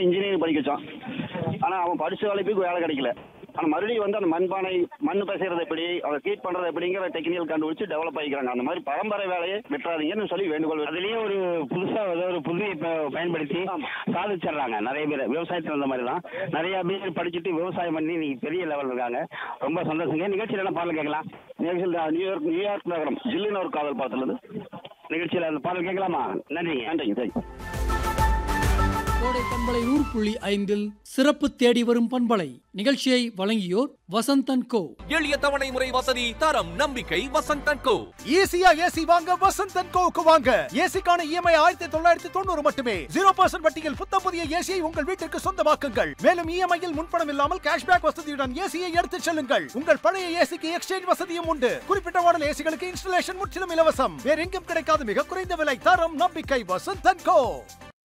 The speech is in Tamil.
இன்ஜினியரிங் படிக்க வச்சான் ஆனா அவன் படிச்ச வேலைக்கு வேலை கிடைக்கல ஆனா மறுபடியும் வந்து அந்த மண்பானை மண் பிசைறது எப்படி அதை ஹீட் பண்றது எப்படிங்கிற டெக்னிக்கல் கண்டுபிடிச்சு டெவலப் ஆகிக்கிறாங்க அந்த மாதிரி பரம்பரை வேலையை விட்டுறாதீங்கன்னு சொல்லி வேண்டுகோள் அதுலயே ஒரு புதுசா ஏதோ ஒரு புதுமையை ப- பயன்படுத்தி சாதிச்சிடுறாங்க நிறைய பேர் விவசாயத்துல அந்த மாதிரி தான் நிறைய பேர் படிச்சுட்டு விவசாயம் பண்ணி இன்னைக்கு பெரிய லெவல் இருக்காங்க ரொம்ப சந்தோஷங்க நிகழ்ச்சியில என்ன பாடல் கேட்கலாம் நிகழ்ச்சியில் நியூயார்க் நியூயார்க் நகரம் ஜில்லுன்னு ஒரு காதல் பாடத்துல நிகழ்ச்சியில அந்த பாடல் கேட்கலாமா நன்றிங்க நன்றிங்க தேங்க்யூ கோடை பண்பலை நூறு புள்ளி ஐந்தில் சிறப்பு தேடி வரும் பண்பலை நிகழ்ச்சியை வழங்கியோர் வசந்தன் கோ எளிய தவணை முறை வசதி தரம் நம்பிக்கை வசந்தன் கோ ஈஸியா ஏசி வாங்க வசந்த் அண்ட் கோவுக்கு வாங்க ஏசிக்கான இஎம்ஐ ஆயிரத்தி தொள்ளாயிரத்தி தொண்ணூறு மட்டுமே ஜீரோ பர்சன்ட் வட்டியில் புத்த புதிய ஏசியை உங்கள் வீட்டிற்கு சொந்தமாக்குங்கள் மேலும் இஎம்ஐயில் முன்பணம் இல்லாமல் கேஷ்பேக் வசதியுடன் ஏசியை எடுத்துச் செல்லுங்கள் உங்கள் பழைய ஏசிக்கு எக்ஸ்சேஞ்ச் வசதியும் உண்டு குறிப்பிட்ட மாடல் ஏசிகளுக்கு இன்ஸ்டலேஷன் முற்றிலும் இலவசம் வேற எங்கும் கிடைக்காத மிக குறைந்த விலை தரம் நம்பிக்கை வசந்த் அண்ட் கோ